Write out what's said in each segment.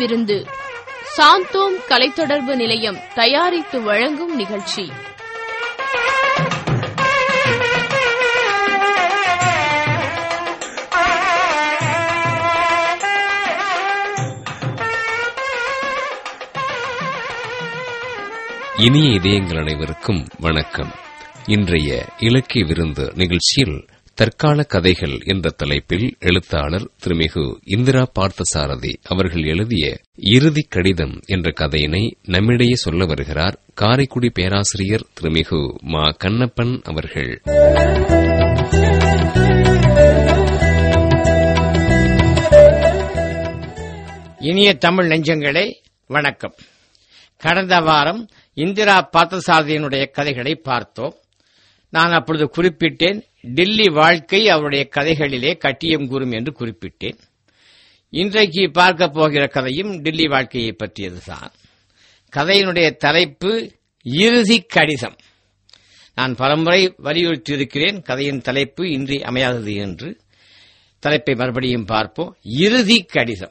விருந்து சாந்தோம் கலைத்தொடர்பு நிலையம் தயாரித்து வழங்கும் நிகழ்ச்சி இனிய இதயங்கள் அனைவருக்கும் வணக்கம் இன்றைய இலக்கிய விருந்து நிகழ்ச்சியில் தற்கால கதைகள் என்ற தலைப்பில் எழுத்தாளர் திருமிகு இந்திரா பார்த்தசாரதி அவர்கள் எழுதிய இறுதி கடிதம் என்ற கதையினை நம்மிடையே சொல்ல வருகிறார் காரைக்குடி பேராசிரியர் திருமிகு மா கண்ணப்பன் அவர்கள் இனிய தமிழ் நெஞ்சங்களே வணக்கம் கடந்த வாரம் இந்திரா பார்த்தசாரதியினுடைய கதைகளை பார்த்தோம் நான் அப்பொழுது குறிப்பிட்டேன் டில்லி வாழ்க்கை அவருடைய கதைகளிலே கட்டியம் கூறும் என்று குறிப்பிட்டேன் இன்றைக்கு பார்க்க போகிற கதையும் டில்லி வாழ்க்கையை பற்றியதுதான் கதையினுடைய தலைப்பு இறுதி கடிதம் நான் பலமுறை வலியுறுத்தி இருக்கிறேன் கதையின் தலைப்பு இன்றி அமையாதது என்று தலைப்பை மறுபடியும் பார்ப்போம் இறுதி கடிதம்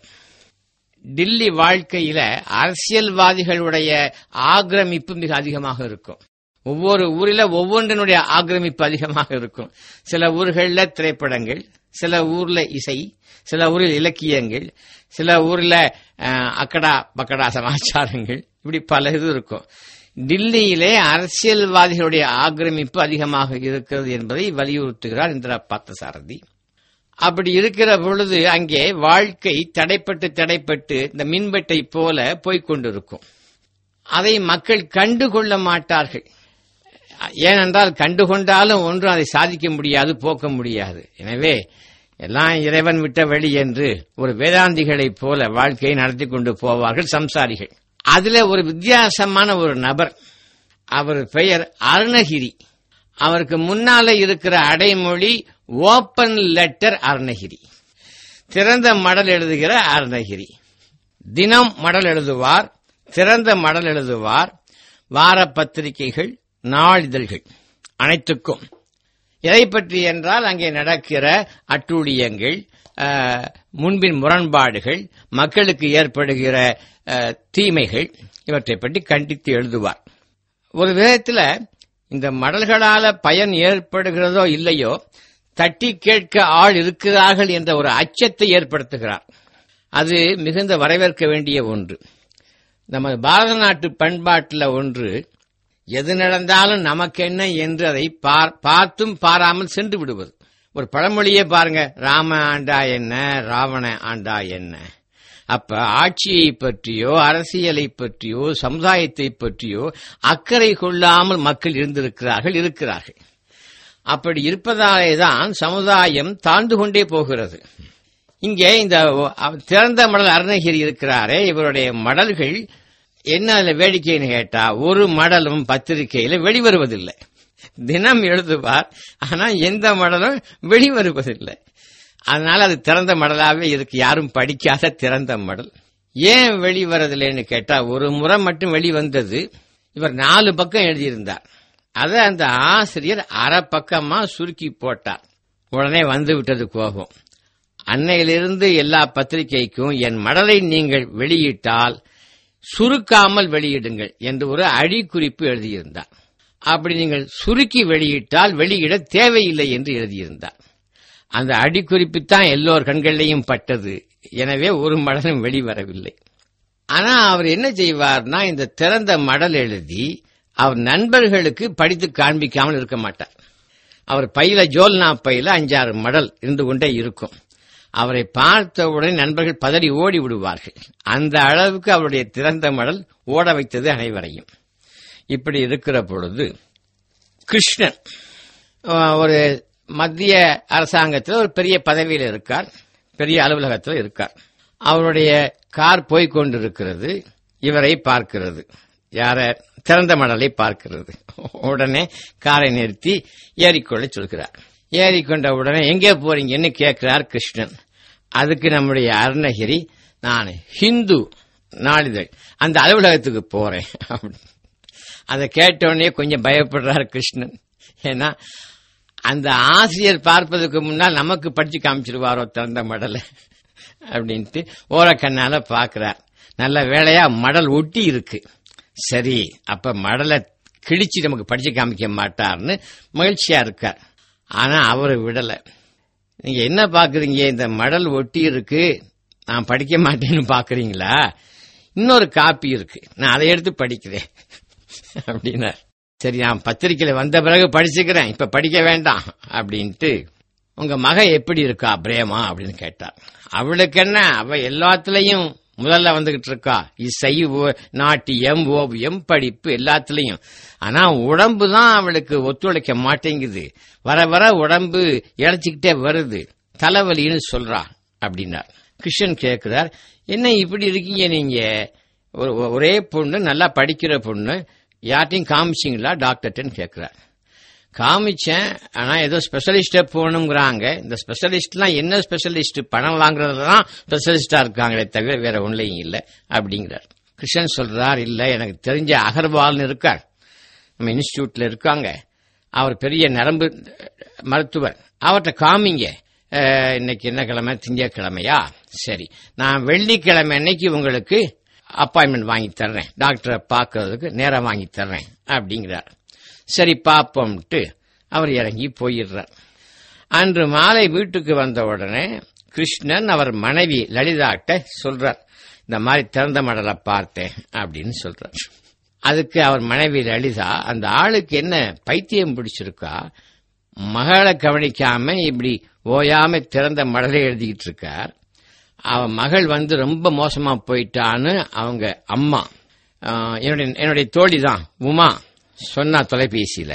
டில்லி வாழ்க்கையில அரசியல்வாதிகளுடைய ஆக்கிரமிப்பு மிக அதிகமாக இருக்கும் ஒவ்வொரு ஊரில ஒவ்வொன்றினுடைய ஆக்கிரமிப்பு அதிகமாக இருக்கும் சில ஊர்கள்ல திரைப்படங்கள் சில ஊர்ல இசை சில ஊரில் இலக்கியங்கள் சில ஊர்ல அஹ், அக்கடா பக்கடா சமாச்சாரங்கள் இப்படி பல இது இருக்கும் டில்லியிலே அரசியல்வாதிகளுடைய ஆக்கிரமிப்பு அதிகமாக இருக்கிறது என்பதை வலியுறுத்துகிறார் இந்திரா பார்த்தசாரதி அப்படி இருக்கிற பொழுது அங்கே வாழ்க்கை தடைப்பட்டு தடைப்பட்டு இந்த மின்வெட்டை போல போய்க் கொண்டிருக்கும் அதை மக்கள் கண்டுகொள்ள மாட்டார்கள் ஏனென்றால் கண்டுகொண்டாலும் ஒன்றும் அதை சாதிக்க முடியாது போக்க முடியாது எனவே எல்லாம் இறைவன் விட்ட வழி என்று ஒரு வேதாந்திகளைப் போல வாழ்க்கையை நடத்தி கொண்டு போவார்கள் சம்சாரிகள் அதுல ஒரு வித்தியாசமான ஒரு நபர் அவர் பெயர் அருணகிரி அவருக்கு முன்னால இருக்கிற அடைமொழி ஓபன் லெட்டர் அருணகிரி திறந்த மடல் எழுதுகிற அருணகிரி தினம் மடல் எழுதுவார் திறந்த மடல் எழுதுவார் வார பத்திரிகைகள் நாளிதழ்கள் அனைத்துக்கும் எதை பற்றி என்றால் அங்கே நடக்கிற அட்டூழியங்கள் அஹ், முன்பின் முரண்பாடுகள் மக்களுக்கு ஏற்படுகிற அஹ், தீமைகள் இவற்றை பற்றி கண்டித்து எழுதுவார் ஒரு விதத்துல இந்த மடல்களால பயன் ஏற்படுகிறதோ இல்லையோ தட்டி கேட்க ஆள் இருக்கிறார்கள் என்ற ஒரு அச்சத்தை ஏற்படுத்துகிறார் அது மிகுந்த வரவேற்க வேண்டிய ஒன்று நம்ம பாரத நாட்டு பண்பாட்டில் ஒன்று எது நடந்தாலும் நமக்கென்ன என்று அதை பார்- பார்த்தும் பாராமல் சென்று விடுவது ஒரு பழமொழியே பாருங்க ராம ஆண்டா என்ன ராவண ஆண்டா என்ன அப்ப ஆட்சியை பற்றியோ அரசியலை பற்றியோ சமுதாயத்தை பற்றியோ அக்கறை கொள்ளாமல் மக்கள் இருந்திருக்கிறார்கள் இருக்கிறார்கள் அப்படி இருப்பதாலே தான் சமுதாயம் தாழ்ந்து கொண்டே போகிறது இங்கே இந்த அவ- திறந்த மடல் அருணகிரி இருக்கிறாரே இவருடைய மடல்கள் என்ன அதுல வேடிக்கைன்னு கேட்டா ஒரு மடலும் பத்திரிகையில வெளிவருவதில்லை தினம் எழுதுவார் ஆனா எந்த மடலும் வெளிவருவதில்லை அதனால அது திறந்த மடலாவே இருக்கு யாரும் படிக்காத திறந்த மடல் ஏன் வெளிவரதில்லைன்னு கேட்டா ஒரு முறை மட்டும் வெளிவந்தது இவர் நாலு பக்கம் எழுதியிருந்தார் அதை அந்த ஆசிரியர் அரை பக்கமா சுருக்கி போட்டார் உடனே வந்து விட்டது கோபம் அன்னையிலிருந்து எல்லா பத்திரிகைக்கும் என் மடலை நீங்கள் வெளியிட்டால் சுருக்காமல் வெளியிடுங்கள் என்று ஒரு அடிக்குறிப்பு எழுதியிருந்தார் அப்படி நீங்கள் சுருக்கி வெளியிட்டால் வெளியிட தேவையில்லை என்று எழுதியிருந்தார் அந்த அடிக்குறிப்பு தான் எல்லோர் கண்களிலையும் பட்டது எனவே ஒரு மடலும் வெளிவரவில்லை ஆனா அவர் என்ன செய்வார்னா இந்த திறந்த மடல் எழுதி அவர் நண்பர்களுக்கு படித்து காண்பிக்காமல் இருக்க மாட்டார் அவர் பையில ஜோல்னா பையில அஞ்சாறு மடல் இருந்து கொண்டே இருக்கும் அவரை பார்த்தவுடன் நண்பர்கள் பதறி ஓடி விடுவார்கள் அந்த அளவுக்கு அவருடைய திறந்த மடல் ஓட வைத்தது அனைவரையும் இப்படி இருக்கிற பொழுது கிருஷ்ணன் அஹ், ஒரு மத்திய அரசாங்கத்தில் ஒரு பெரிய பதவியில் இருக்கார் பெரிய அலுவலகத்தில் இருக்கார் அவருடைய கார் போய்க் கொண்டிருக்கிறது இவரை பார்க்கிறது யார திறந்த மடலை பார்க்கிறது உடனே காரை நிறுத்தி ஏறிக்கொள்ள சொல்கிறார் ஏறிக்கொண்ட உடனே எங்கே போறீங்கன்னு கேட்கிறார் கிருஷ்ணன் அதுக்கு நம்முடைய அருணகிரி நான் ஹிந்து நாளிதழ் அந்த அலுவலகத்துக்கு போறேன் அப்படி. அதை கேட்டவுடனே கொஞ்சம் பயப்படுறார் கிருஷ்ணன் ஏன்னா அந்த ஆசிரியர் பார்ப்பதற்கு முன்னால் நமக்கு படிச்சு காமிச்சிருவாரோ திறந்த மடலை அப்படின்ட்டு ஓரக்கண்ணால பார்க்கிறார் நல்ல வேளையா மடல் ஒட்டி இருக்கு சரி அப்ப மடலை கிழிச்சு நமக்கு படிச்சு காமிக்க மாட்டார்னு மகிழ்ச்சியா இருக்கார் ஆனா அவரை விடல நீங்க என்ன பாக்குறீங்க இந்த மடல் ஒட்டி இருக்கு நான் படிக்க மாட்டேன்னு பாக்குறீங்களா இன்னொரு காப்பி இருக்கு நான் அதை எடுத்து படிக்கிறேன் அப்படின்னா சரி நான் பத்திரிக்கையில வந்த பிறகு படிச்சுக்கிறேன் இப்ப படிக்க வேண்டாம் அப்படின்ட்டு உங்க மக எப்படி இருக்கா பிரேமா அப்படின்னு கேட்டார் அவளுக்கு என்ன அவ எல்லாத்துலயும் முதல்ல வந்துகிட்டு இருக்கா இசை ஓ- நாட்டியம் ஓவியம் படிப்பு எல்லாத்துலயும் ஆனா உடம்பு தான் அவளுக்கு ஒத்துழைக்க மாட்டேங்குது வர வர உடம்பு இழைச்சிக்கிட்டே வருது தலைவலின்னு சொல்றா அப்படின்னார் கிருஷ்ணன் கேட்கிறார் என்ன இப்படி இருக்கீங்க நீங்க ஒரு- ஒரு- ஒரே பொண்ணு நல்லா படிக்கிற பொண்ணு யார்ட்டையும் காமிச்சிங்களா டாக்டர்கிட்டன்னு கேட்கிறார் காமிச்சேன் ஆனா ஏதோ ஸ்பெஷலிஸ்டே போகணுங்கிறாங்க இந்த ஸ்பெஷலிஸ்ட்லாம் என்ன ஸ்பெஷலிஸ்ட் பணம் வாங்குறதுல தான் ஸ்பெஷலிஸ்டா இருக்காங்களே தவிர வேற ஒன்றையும் இல்லை அப்படிங்கிறார் கிருஷ்ணன் சொல்றார் இல்ல எனக்கு தெரிஞ்ச அகர்வால்னு இருக்கார் நம்ம இன்ஸ்டியூட்ல இருக்காங்க அவர் பெரிய நரம்பு மருத்துவர் அவர்கிட்ட காமிங்க அஹ், இன்னைக்கு என்ன கிழமை திங்கக்கிழமையா சரி நான் வெள்ளிக்கிழமை அன்னைக்கு உங்களுக்கு அப்பாயின்மெண்ட் வாங்கி தர்றேன் டாக்டரை பார்க்கறதுக்கு நேரம் வாங்கி தர்றேன் அப்படிங்கிறார் சரி பாப்போம்ட்டு அவர் இறங்கி போயிடுறார் அன்று மாலை வீட்டுக்கு வந்த உடனே கிருஷ்ணன் அவர் மனைவி லலிதாட்ட சொல்றார் இந்த மாதிரி திறந்த மடலை பார்த்தேன் அப்படின்னு சொல்றார் அதுக்கு அவர் மனைவி லலிதா அந்த ஆளுக்கு என்ன பைத்தியம் பிடிச்சிருக்கா மகளை கவனிக்காம இப்படி ஓயாம திறந்த மடலை எழுதிக்கிட்டு இருக்கார் அவன் மகள் வந்து ரொம்ப மோசமா போயிட்டான்னு அவங்க அம்மா ஆஹ், என்னுடைய என்னுடைய தோழி தான் உமா சொன்னா தொலைபேசியில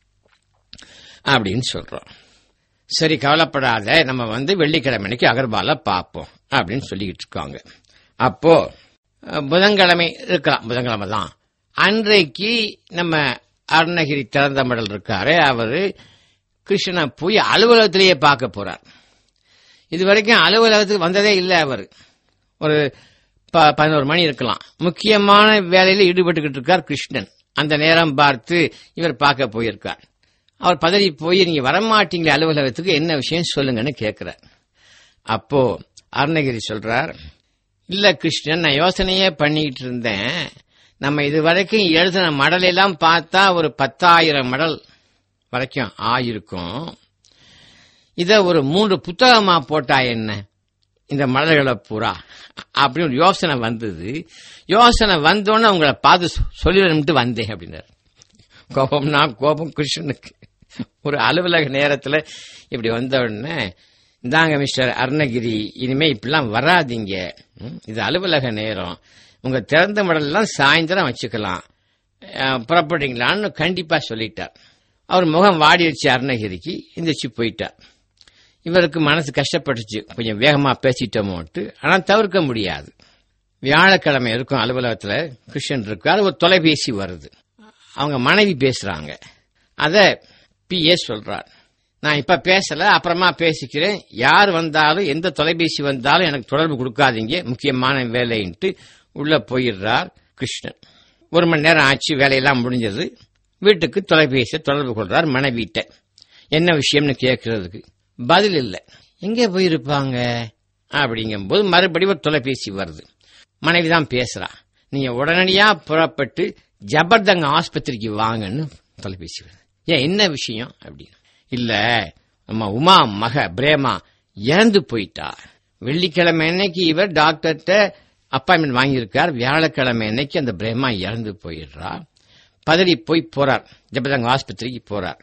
அப்படின்னு சொல்றோம் சரி கவலைப்படாத நம்ம வந்து வெள்ளிக்கிழமைக்கு அகர்வால பார்ப்போம் அப்படின்னு சொல்லிக்கிட்டு இருக்காங்க அப்போ அஹ், புதன்கிழமை இருக்கலாம் புதன்கிழமை தான் அன்றைக்கு நம்ம அருணகிரி திறந்த மடல் இருக்காரு அவரு கிருஷ்ணனை போய் அலுவலகத்திலேயே பார்க்க போறார் இது வரைக்கும் அலுவலகத்துக்கு வந்ததே இல்லை அவர் ஒரு ப- பதினோரு மணி இருக்கலாம் முக்கியமான வேலையில ஈடுபட்டுக்கிட்டு இருக்கார் கிருஷ்ணன் அந்த நேரம் பார்த்து இவர் பார்க்க போயிருக்கார் அவர் பதறி போய் நீங்க வரமாட்டீங்களே அலுவலகத்துக்கு என்ன விஷயம் சொல்லுங்கன்னு கேட்கிறார் அப்போ அருணகிரி சொல்றார் இல்ல கிருஷ்ணன் நான் யோசனையே பண்ணிக்கிட்டு இருந்தேன் நம்ம இது வரைக்கும் எழுதின மடல் எல்லாம் பார்த்தா ஒரு பத்தாயிரம் மடல் வரைக்கும் ஆயிருக்கும் இத ஒரு மூன்று புத்தகமா போட்டா என்ன இந்த மலர்களை பூரா அப்படி ஒரு யோசனை வந்தது யோசனை வந்தோன்னே உங்களை பார்த்து சொ- சொல்லிடணும்ட்டு வந்தேன் அப்படின்னாரு கோபம்னா கோபம் கிருஷ்ணனுக்கு ஒரு அலுவலக நேரத்துல இப்படி வந்த உடனே இந்தாங்க மிஸ்டர் அருணகிரி இனிமே இப்படிலாம் வராதீங்க ம், இது அலுவலக நேரம் உங்க திறந்த மடல்லாம் சாயந்தரம் வச்சுக்கலாம் அஹ், புறப்படுறீங்களான்னு கண்டிப்பா சொல்லிட்டார் அவர் முகம் வாடிடுச்சு அருணகிரிக்கு எந்திரிச்சு போயிட்டார் இவருக்கு மனசு கஷ்டப்பட்டுச்சு கொஞ்சம் வேகமா பேசிட்டோமோட்டு ஆனா தவிர்க்க முடியாது வியாழக்கிழமை இருக்கும் அலுவலகத்துல கிருஷ்ணன் இருக்கார் ஒரு தொலைபேசி வருது அவங்க மனைவி பேசுறாங்க அத பிஏ சொல்றார் நான் இப்ப பேசல அப்புறமா பேசிக்கிறேன் யார் வந்தாலும் எந்த தொலைபேசி வந்தாலும் எனக்கு தொடர்பு கொடுக்காதீங்க முக்கியமான வேலைன்ட்டு உள்ள போயிடுறார் கிருஷ்ணன் ஒரு மணி நேரம் ஆச்சு வேலையெல்லாம் முடிஞ்சது வீட்டுக்கு தொலைபேசியை தொடர்பு கொள்றார் மனைவிட்ட என்ன விஷயம்னு கேட்கறதுக்கு பதில் இல்லை எங்கே போயிருப்பாங்க அப்படிங்கும்போது மறுபடியும் ஒரு தொலைபேசி வருது மனைவி தான் பேசுறா நீங்க உடனடியா புறப்பட்டு ஜபர்தங்க ஆஸ்பத்திரிக்கு வாங்கன்னு தொலைபேசி வருது ஏன் என்ன விஷயம் அப்படின்னு இல்ல நம்ம உமா மக பிரேமா இறந்து போயிட்டா வெள்ளிக்கிழமை அன்னைக்கு இவர் டாக்டர்கிட்ட அப்பாயின்மெண்ட் வாங்கியிருக்கார் வியாழக்கிழமை அன்னைக்கு அந்த பிரேமா இறந்து போயிடுறா பதறி போய் போறார் ஜபதங்க ஆஸ்பத்திரிக்கு போறார்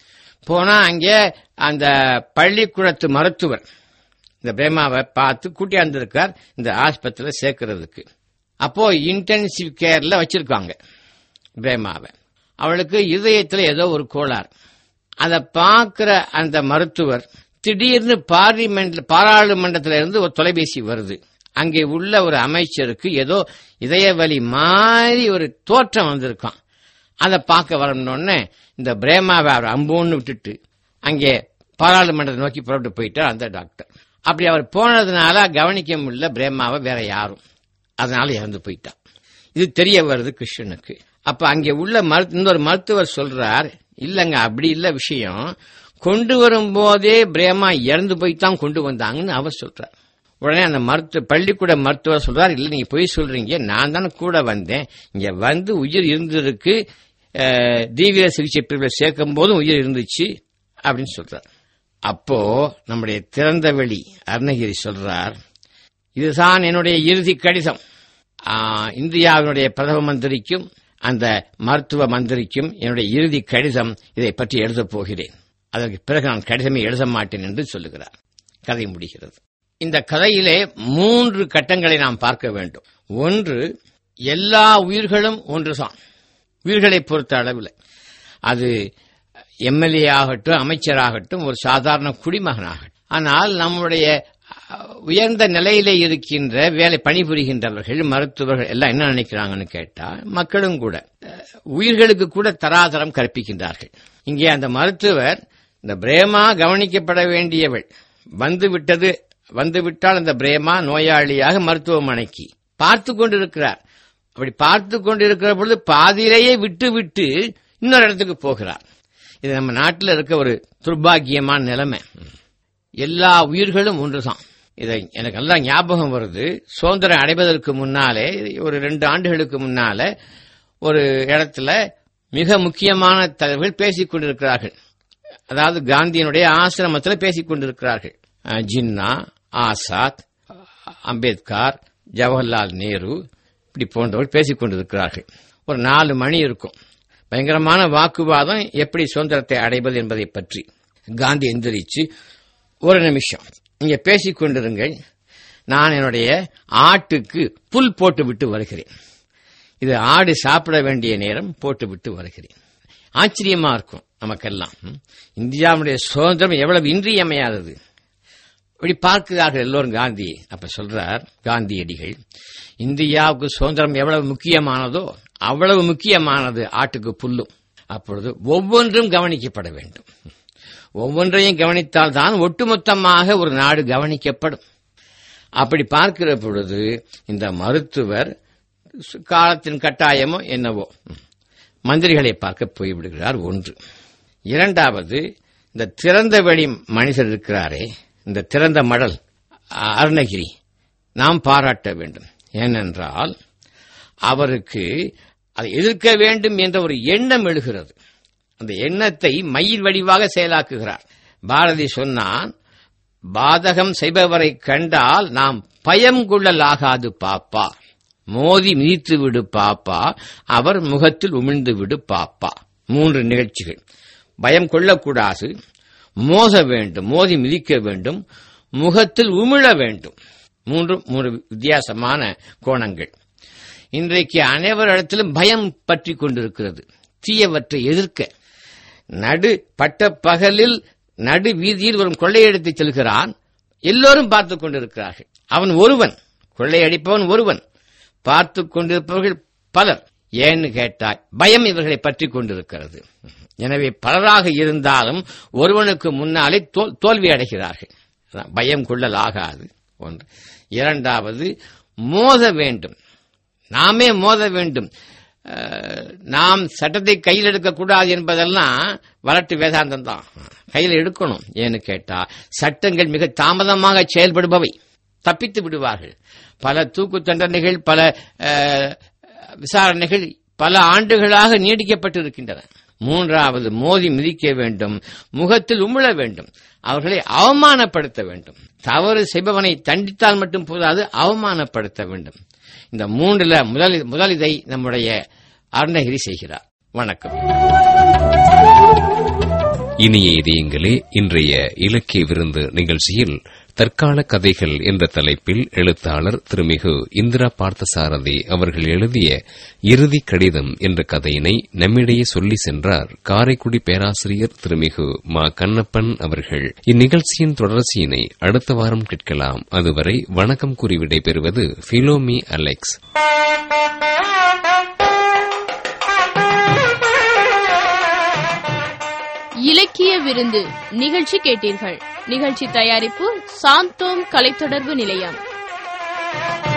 போனா அங்கே அந்த பள்ளிக்கூடத்து மருத்துவர் இந்த பிரேமாவை பார்த்து கூட்டியாந்துருக்கார் இந்த ஆஸ்பத்திரியில சேர்க்கறதுக்கு அப்போ இன்டென்சிவ் கேர்ல வச்சிருக்காங்க பிரேமாவை அவளுக்கு இதயத்துல ஏதோ ஒரு கோளாறு அதை பார்க்கிற அந்த மருத்துவர் திடீர்னு பார்லிமெண்ட் பாராளுமன்றத்தில இருந்து ஒரு தொலைபேசி வருது அங்கே உள்ள ஒரு அமைச்சருக்கு ஏதோ இதய வலி மாதிரி ஒரு தோற்றம் வந்திருக்கான் அதை பார்க்க வரணும்னு இந்த பிரேமாவை அவர் அம்போன்னு விட்டுட்டு அங்கே பாராளுமன்றத்தை நோக்கி புறப்பட்டு போயிட்டார் அந்த டாக்டர் அப்படி அவர் போனதுனால கவனிக்க முடியல பிரேமாவை வேற யாரும் அதனால இறந்து போயிட்டான் இது தெரிய வருது கிருஷ்ணனுக்கு அப்ப அங்கே உள்ள மருத்து- இன்னொரு மருத்துவர் சொல்றார் இல்லங்க அப்படி இல்ல விஷயம் கொண்டு வரும்போதே பிரேமா இறந்து போய் தான் கொண்டு வந்தாங்கன்னு அவர் சொல்றார் உடனே அந்த மருத்துவ பள்ளிக்கூட மருத்துவர் சொல்றார் இல்ல நீங்க போய் சொல்றீங்க நான் தானே கூட வந்தேன் இங்க வந்து உயிர் இருந்திருக்கு அஹ், தீவிர சிகிச்சை பிரிவில் சேர்க்கும் போதும் உயிர் இருந்துச்சு அப்படின்னு சொல்றார் அப்போ நம்முடைய திறந்த வெளி அருணகிரி சொல்றார் இதுதான் என்னுடைய இறுதி கடிதம் ஆ, இந்தியாவினுடைய பிரதம மந்திரிக்கும் அந்த மருத்துவ மந்திரிக்கும் என்னுடைய இறுதி கடிதம் இதை பற்றி எழுதப் போகிறேன் அதற்கு பிறகு நான் கடிதமே எழுத மாட்டேன் என்று சொல்லுகிறார் கதை முடிகிறது இந்த கதையிலே மூன்று கட்டங்களை நாம் பார்க்க வேண்டும் ஒன்று எல்லா உயிர்களும் ஒன்றுதான் உயிர்களை பொறுத்த அளவில் அது எம்எல்ஏ ஆகட்டும் அமைச்சராகட்டும் ஒரு சாதாரண குடிமகனாகட்டும் ஆனால் நம்முடைய அஹ், உயர்ந்த நிலையிலே இருக்கின்ற வேலை பணிபுரிகின்றவர்கள் மருத்துவர்கள் எல்லாம் என்ன நினைக்கிறாங்கன்னு கேட்டா மக்களும் கூட அஹ், உயிர்களுக்கு கூட தராதரம் கற்பிக்கின்றார்கள் இங்கே அந்த மருத்துவர் இந்த பிரேமா கவனிக்கப்பட வேண்டியவள் வந்து விட்டது வந்து விட்டால் அந்த பிரேமா நோயாளியாக மருத்துவமனைக்கு பார்த்து கொண்டிருக்கிறார் அப்படி பார்த்து கொண்டிருக்கிற பொழுது பாதியிலேயே விட்டு விட்டு இன்னொரு இடத்துக்கு போகிறார் இது நம்ம நாட்டில் இருக்க ஒரு துர்பாக்கியமான நிலைமை எல்லா உயிர்களும் ஒன்றுதான் இதை எனக்கு நல்லா ஞாபகம் வருது சுதந்திரம் அடைவதற்கு முன்னாலே ஒரு ரெண்டு ஆண்டுகளுக்கு முன்னால ஒரு இடத்துல மிக முக்கியமான தலைவர்கள் பேசிக் கொண்டிருக்கிறார்கள் அதாவது காந்தியினுடைய ஆசிரமத்தில் பேசிக் கொண்டிருக்கிறார்கள் அஹ், ஜின்னா ஆசாத் அம்பேத்கர் ஜவஹர்லால் நேரு இப்படி போன்றவர்கள் பேசிக் கொண்டிருக்கிறார்கள் ஒரு நாலு மணி இருக்கும் பயங்கரமான வாக்குவாதம் எப்படி சுதந்திரத்தை அடைவது என்பதை பற்றி காந்தி எந்திரிச்சு ஒரு நிமிஷம் இங்க பேசிக் கொண்டிருங்கள் நான் என்னுடைய ஆட்டுக்கு புல் போட்டு விட்டு வருகிறேன் இது ஆடு சாப்பிட வேண்டிய நேரம் போட்டு விட்டு வருகிறேன் ஆச்சரியமா இருக்கும் நமக்கெல்லாம் ம். இந்தியாவுடைய சுதந்திரம் எவ்வளவு இன்றியமையாதது இப்படி பார்க்கிறார்கள் எல்லோரும் காந்தி அப்ப சொல்றார் காந்தியடிகள் இந்தியாவுக்கு சுதந்திரம் எவ்வளவு முக்கியமானதோ அவ்வளவு முக்கியமானது ஆட்டுக்கு புல்லும் அப்பொழுது ஒவ்வொன்றும் கவனிக்கப்பட வேண்டும் ஒவ்வொன்றையும் கவனித்தால் தான் ஒட்டுமொத்தமாக ஒரு நாடு கவனிக்கப்படும் அப்படி பார்க்கிற பொழுது இந்த மருத்துவர் சு- காலத்தின் கட்டாயமோ என்னவோ ம், மந்திரிகளை பார்க்க போய்விடுகிறார் ஒன்று இரண்டாவது இந்த திறந்த வெளி மனிதர் இருக்கிறாரே இந்த திறந்த மடல் அ- அருணகிரி நாம் பாராட்ட வேண்டும் ஏனென்றால் அவருக்கு அதை எதிர்க்க வேண்டும் என்ற ஒரு எண்ணம் எழுகிறது அந்த எண்ணத்தை மயில் வடிவாக செயலாக்குகிறார் பாரதி சொன்னான் பாதகம் செய்பவரை கண்டால் நாம் பயம் கொள்ளலாகாது பாப்பா மோதி மிதித்து விடு பாப்பா அவர் முகத்தில் உமிழ்ந்து விடு பாப்பா மூன்று நிகழ்ச்சிகள் பயம் கொள்ளக்கூடாது மோத வேண்டும் மோதி மிதிக்க வேண்டும் முகத்தில் உமிழ வேண்டும் மூன்று மூன்று வித்தியாசமான கோணங்கள் இன்றைக்கு அனைவரிடத்திலும் பயம் பற்றி கொண்டிருக்கிறது தீயவற்றை எதிர்க்க நடு பட்ட பகலில் நடு வீதியில் ஒரு கொள்ளையடித்து செல்கிறான் எல்லோரும் பார்த்துக் கொண்டிருக்கிறார்கள் அவன் ஒருவன் கொள்ளையடிப்பவன் ஒருவன் பார்த்துக் கொண்டிருப்பவர்கள் பலர் ஏன்னு கேட்டால் பயம் இவர்களை பற்றி கொண்டிருக்கிறது எனவே பலராக இருந்தாலும் ஒருவனுக்கு முன்னாலே தோல்- தோல்வி அடைகிறார்கள் அதான் பயம் கொள்ளலாகாது ஒன்று இரண்டாவது மோத வேண்டும் நாமே மோத வேண்டும் அஹ், நாம் சட்டத்தை கையில் எடுக்கக்கூடாது என்பதெல்லாம் வரட்டு வேதாந்தம் தான் கையில் எடுக்கணும் ஏன்னு கேட்டா சட்டங்கள் மிக தாமதமாக செயல்படுபவை தப்பித்து விடுவார்கள் பல தூக்கு தண்டனைகள் பல அஹ், விசாரணைகள் பல ஆண்டுகளாக நீடிக்கப்பட்டிருக்கின்றன மூன்றாவது மோதி மிதிக்க வேண்டும் முகத்தில் உமிழ வேண்டும் அவர்களை அவமானப்படுத்த வேண்டும் தவறு செய்பவனை தண்டித்தால் மட்டும் போதாது அவமானப்படுத்த வேண்டும் இந்த மூன்றுல முதல் முதல் இதை நம்முடைய அருணகிரி செய்கிறார் வணக்கம் இனிய இதயங்களே இன்றைய இலக்கிய விருந்து நிகழ்ச்சியில் தற்கால கதைகள் என்ற தலைப்பில் எழுத்தாளர் திருமிகு இந்திரா பார்த்தசாரதி அவர்கள் எழுதிய இறுதி கடிதம் என்ற கதையினை நம்மிடையே சொல்லி சென்றார் காரைக்குடி பேராசிரியர் திருமிகு மா கண்ணப்பன் அவர்கள் இந்நிகழ்ச்சியின் தொடர்ச்சியினை அடுத்த வாரம் கேட்கலாம் அதுவரை வணக்கம் கூறி விடைபெறுவது பிலோமி அலெக்ஸ் இலக்கிய விருந்து நிகழ்ச்சி கேட்டீர்கள் நிகழ்ச்சி தயாரிப்பு சாந்தோம் கலைத்தொடர்பு நிலையம்